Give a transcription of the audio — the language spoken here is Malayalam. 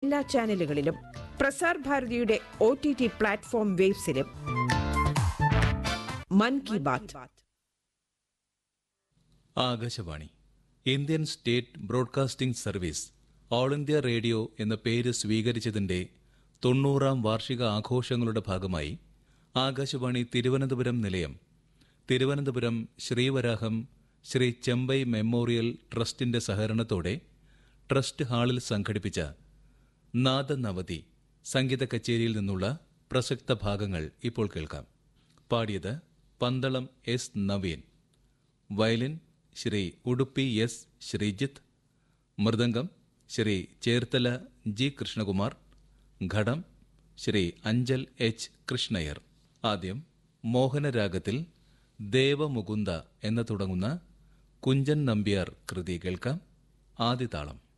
എല്ലാ ചാനലുകളിലും പ്രസാർ ഭാരതിയുടെ ഒ ടി ടി പ്ലാറ്റ്ഫോം വേബ്സിലും Mann Ki Baat Akashvani Indian state broadcasting service all India radio എന്ന പേര് സ്വീകരിച്ചതിന്റെ തൊണ്ണൂറാം വാർഷിക ആഘോഷങ്ങളുടെ ഭാഗമായി ആകാശവാണി തിരുവനന്തപുരം നിലയം തിരുവനന്തപുരം ശ്രീവരാഹം ശ്രീ ചെമ്പൈ മെമ്മോറിയൽ ട്രസ്റ്റിന്റെ സഹകരണത്തോടെ ട്രസ്റ്റ് ഹാളിൽ സംഘടിപ്പിച്ച നാദനവതി സംഗീത കച്ചേരിയിൽ നിന്നുള്ള പ്രസക്ത ഭാഗങ്ങൾ ഇപ്പോൾ കേൾക്കാം പാടിയത് Pandalam S Naveen violin Sri Udupi S Sreejith mridangam Sri Cherthala G Krishnakumar ghatam Sri Anchal H Krishnaiyer ആദ്യം മോഹനരാഗത്തിൽ ദേവമുകുന്ദ എന്ന് തുടങ്ങുന്ന കുഞ്ചൻ നമ്പ്യാർ കൃതി കേൾക്കാം ആദിതാളം